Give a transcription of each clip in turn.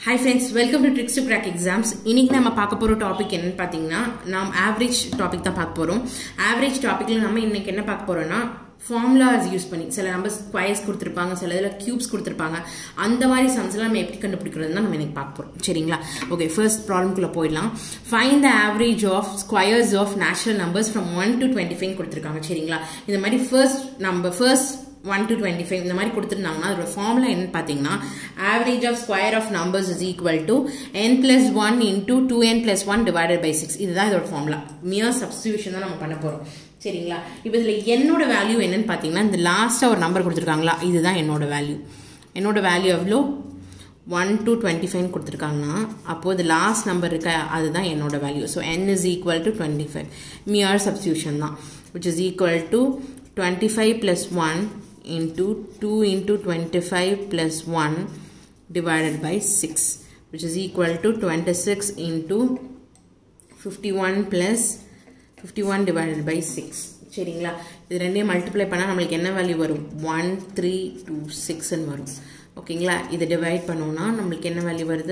hi friends welcome to tricks to crack exams இன்னைக்கு நம்ம பார்க்க போகிற டாபிக் என்னன்னு பார்த்தீங்கன்னா நாம் ஆவரேஜ் டாபிக் தான் பார்க்க போகிறோம் ஆவரேஜ் டாப்பிக்கில் நம்ம இன்னைக்கு என்ன பார்க்க போகிறோம்னா ஃபார்முலாஸ் யூஸ் பண்ணி சில நம்ம ஸ்கொயர்ஸ் கொடுத்துருப்பாங்க சில இதில் கியூப்ஸ் கொடுத்துருப்பாங்க அந்த மாதிரி சம்ஸ்லாம் நம்ம எப்படி கண்டுபிடிக்கிறது தான் நம்ம இன்னைக்கு பார்க்க போகிறோம் சரிங்களா ஓகே ஃபர்ஸ்ட் ப்ராப்ளம்குள்ளே போயிடலாம் find the average of squares of natural numbers from one to twenty five கொடுத்துருக்காங்க சரிங்களா இந்த மாதிரி ஃபர்ஸ்ட் நம்ம first one to twenty five இந்த மாதிரி கொடுத்துருந்தாங்கன்னா அதோட ஃபார்முலா என்னன்னு பார்த்தீங்கன்னா average of square of numbers is equal to n plus one into two n plus one divided by six இதுதான் இதோட ஃபார்முலா மியர் சப்ஸ்டியூஷன் தான் நம்ம பண்ண போகிறோம் சரிங்களா இப்போ இதில் என்னோட வேல்யூ என்னன்னு பார்த்தீங்கன்னா இந்த லாஸ்ட்டாக ஒரு நம்பர் கொடுத்துருக்காங்களா இதுதான் என்னோட வேல்யூ என்னோட வேல்யூ எவ்வளோ ஒன் டு டுவெண்ட்டி ஃபைவ் கொடுத்துருக்காங்கன்னா அப்போது இது லாஸ்ட் நம்பர் இருக்க அதுதான் என்னோட value so n is equal to twenty five mere substitution தான் which is equal to twenty five plus one into 2 into 25 plus 1 divided by 6 which is equal to 26 into 51 plus 51 divided by 6 சரிங்களா இது ரெண்டையும் multiply பண்ணால் நம்மளுக்கு என்ன value வரும் one three two சிக்ஸ்ன்னு வரும் ஓகேங்களா இதை டிவைட் பண்ணோம்னா நம்மளுக்கு என்ன வேல்யூ வருது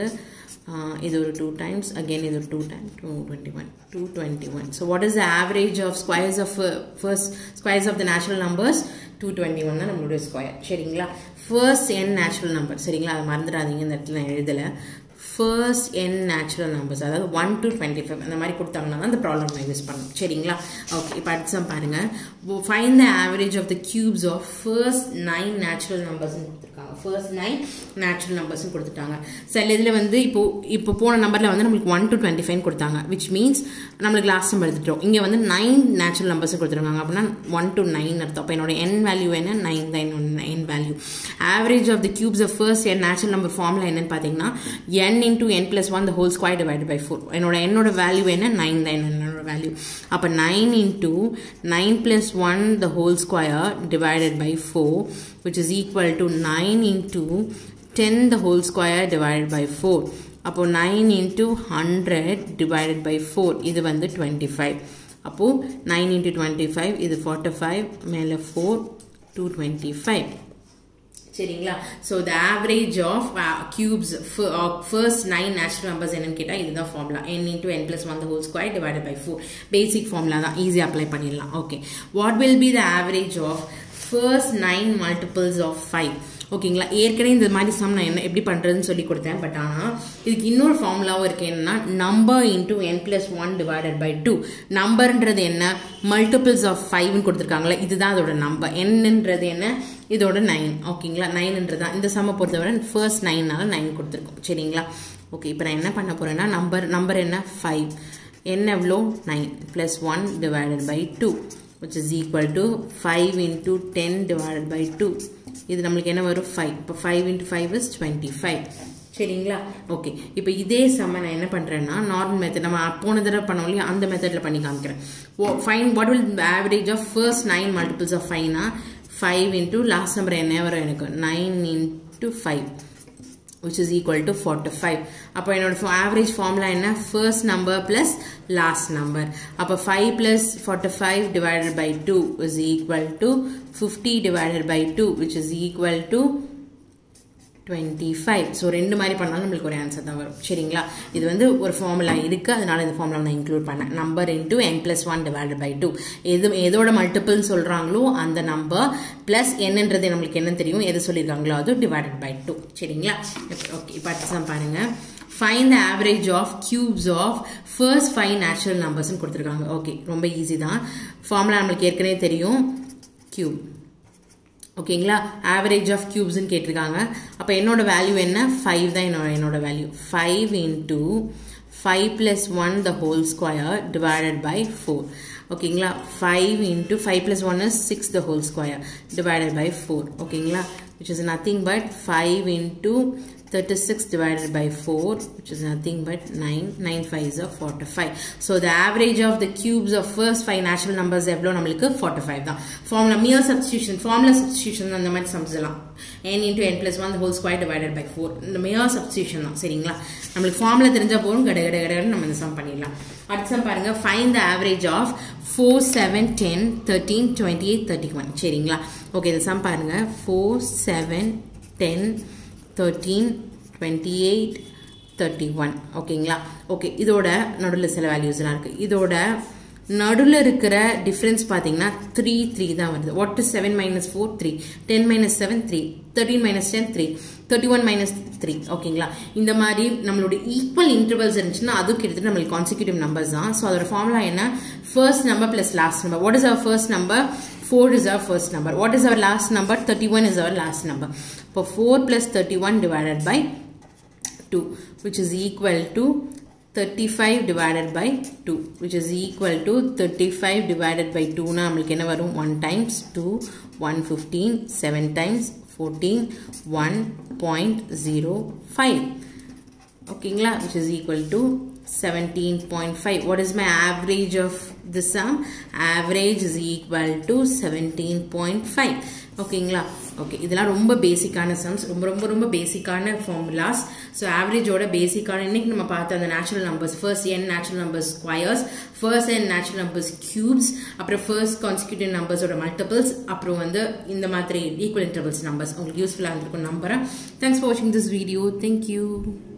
இது ஒரு டூ டைம்ஸ் அகெயின் இது ஒரு two time two twenty one two twenty one so what is the average of squares of first squares of the natural numbers two twenty one தான் நம்மளுடைய ஸ்கொயர் சரிங்களா ஃபர்ஸ்ட் என் நேச்சுரல் நம்பர் சரிங்களா அதை மறந்துடாதீங்க இந்த இடத்துல நான் எழுதலை ஃபர்ஸ்ட் என் நேச்சுரல் நம்பர்ஸ் அதாவது ஒன் டு டுவெண்ட்டி ஃபைவ் அந்த மாதிரி கொடுத்தாங்கன்னா தான் அந்த ப்ராப்ளம் நான் யூஸ் பண்ணணும் சரிங்களா ஓகே இப்போ அடுத்த பாருங்க find the average of the cubes of first nine natural நம்பர்ஸ்னு கொடுத்துருக்காங்க ஃபர்ஸ்ட் நைன் நேச்சுரல் நம்பர்ஸ்னு கொடுத்துட்டாங்க சில இதில் வந்து இப்போ இப்போ போன நம்பரில் வந்து நம்மளுக்கு ஒன் டு டுவெண்ட்டி ஃபைவ் கொடுத்தாங்க விச் மீன்ஸ் நம்மளுக்கு லாஸ்ட் நம்பர் எடுத்துட்டோம் இங்கே வந்து நைன் நேச்சுரல் நம்பர்ஸ் கொடுத்துருக்காங்க அப்படின்னா ஒன் டு நைன் அர்த்தம் அப்போ என்னோட என் வேல்யூ என்ன நைன் தான் என்னோட n value average of the cubes of first n natural number formula என்னன்னு பார்த்தீங்கன்னா n into n plus one the whole square divide by four என்னோட என்னோட வேல்யூ என்ன நைன் தான் என்னோட வேல்யூ அப்போ nine into nine plus one the whole square divided by four which is equal to nine into ten the whole square divided by four அப்போது nine into hundred divided by four இது வந்து twenty five அப்போது nine into twenty five இது forty five மேலே four two twenty five சரிங்களா so the average of cubes first nine natural numbers என்னன்னு கேட்டால் இதுதான் formula n into n plus one the whole square divide by four basic formula தான் ஈஸியாக apply பண்ணிடலாம் okay what will be the average of first nine multiples of five ஓகேங்களா ஏற்கனவே இந்த மாதிரி சம் நான் என்ன எப்படி பண்ணுறதுன்னு சொல்லி கொடுத்தேன் பட் ஆனால் இதுக்கு இன்னொரு ஃபார்முலாவும் இருக்கு என்னன்னா number into n plus one divided by two நம்பர்ன்றது என்ன மல்டிபிள்ஸ் ஆஃப் ஃபைவ்னு கொடுத்துருக்காங்களா இதுதான் அதோட நம்பர் என்னன்றது என்ன இதோட நைன் ஓகேங்களா நைன்ன்றது தான் இந்த சம்மை பொறுத்தவரை ஃபர்ஸ்ட் நைன்னால நைன் கொடுத்துருக்கோம் சரிங்களா ஓகே இப்போ நான் என்ன பண்ண போகிறேன்னா நம்பர் நம்பர் என்ன ஃபைவ் என்ன எவ்வளோ nine plus one divided by two which is equal to five into ten divided by two இது நம்மளுக்கு என்ன வரும் ஃபைவ் இப்போ five into five is twenty five சரிங்களா ஓகே இப்போ இதே செம்ம நான் என்ன பண்ணுறேன்னா நார்மல் மெத்தட் நம்ம போன தடவை பண்ணோம் இல்லையா அந்த மெத்தடில் பண்ணி காமிக்கிறேன் oh find what will average of first nine multiples of ஃபைவ்னா ஃபைவ் இன்ட்டு லாஸ்ட் நம்பர் என்ன வரும் எனக்கு nine into five which is equal to 45 அப்போ என்னோட ஆவரேஜ் ஃபார்முலா என்ன first number plus last number அப்போ five plus forty five divided by two is equal to fifty divided by two which is equal to twenty five so ரெண்டு மாதிரி பண்ணாலும் நம்மளுக்கு ஒரு answer தான் வரும் சரிங்களா இது வந்து ஒரு ஃபார்முலா இருக்குது அதனால இந்த ஃபார்முலா நான் இன்க்ளூட் பண்ணேன் number into n plus one divided by two எது எதோட மல்டிபிள் சொல்கிறாங்களோ அந்த நம்பர் ப்ளஸ் என்னன்றது நம்மளுக்கு என்ன தெரியும் எது சொல்லியிருக்காங்களோ அது டிவைடட் பை டூ சரிங்களா ஓகே இப்போ அடுத்த பாருங்க find the average of cubes of first five natural நம்பர்ஸ்னு கொடுத்துருக்காங்க ஓகே ரொம்ப ஈஸி தான் ஃபார்முலா நம்மளுக்கு ஏற்கனவே தெரியும் கியூப் ஓகேங்களா ஆவரேஜ் ஆஃப் கியூப்ஸ்ன்னு கேட்டிருக்காங்க அப்போ என்னோட வேல்யூ என்ன ஃபைவ் தான் என்னோட என்னோட value five into five plus one the whole square divided by four ஓகேங்களா five into five plus one is six the whole square divided by four ஓகேங்களா which is nothing but five into 36 divided by 4 which is nothing but 9 9 5 is a 45 so the average of the cubes of first five natural numbers எவ்வளோ நம்மளுக்கு 45 தான் formula mere substitution formula substitution அந்த மாதிரி sums எல்லாம் n into n plus 1 the whole square divided by 4 இந்த mere substitution தான் சரிங்களா நம்மளுக்கு formula தெரிஞ்சா போதும் கட கட கடன்னு நம்ம இந்த சம் பண்ணிடலாம் அடுத்த சம் பாருங்க find the average of 4 7 10 13 28 31 சரிங்களா ஓகே இந்த சம் பாருங்க 4 7 10 13, 28, தேர்ட்டி ஒன் ஓகேங்களா ஓகே இதோட நடுவில் சில வேல்யூஸ்லாம் இருக்குது இதோட நடுவில் இருக்கிற டிஃப்ரென்ஸ் பார்த்தீங்கன்னா த்ரீ த்ரீ தான் வருது what is seven minus four three ten minus seven three thirteen minus ten three thirty one minus three ஓகேங்களா இந்த மாதிரி நம்மளோட ஈக்குவல் இன்டர்வல்ஸ் இருந்துச்சுன்னா அது கிட்டத்தட்ட நம்மளுக்கு கான்சிக்யூட்டிவ் நம்பர்ஸ் தான் ஸோ அதோட ஃபார்முலா என்ன first number plus last number what is our first number four is our first number what is our last number thirty one is our last number இப்போ four plus thirty one divided by two which is equal to 35 divided by 2 which is equal to 35 divided by 2 na நம்மளுக்கு என்ன வரும் 1 times 2 115 7 times 14 1.05 ஓகேங்களா which is equal to 17.5 what is my average of this sum average is equal to 17.5 ஓகேங்களா okay இதெல்லாம் ரொம்ப பேசிக்கான sums ரொம்ப ரொம்ப ரொம்ப பேசிக்கான ஃபார்முலாஸ் ஸோ ஆவரேஜோட பேசிக்கான இன்னைக்கு நம்ம பார்த்த அந்த natural numbers first n natural numbers squares first n natural numbers cubes அப்புறம் ஃபர்ஸ்ட் கான்சிக்யூட்டிவ் நம்பர்ஸோட மல்டிபிள்ஸ் அப்புறம் வந்து இந்த மாதிரி ஈக்குவல் இன்டர்வல்ஸ் நம்பர்ஸ் உங்களுக்கு யூஸ்ஃபுல்லாக இருந்திருக்கும் நம்புறேன் தேங்க்ஸ் ஃபார் வாட்சிங் திஸ் வீடியோ தேங்க்யூ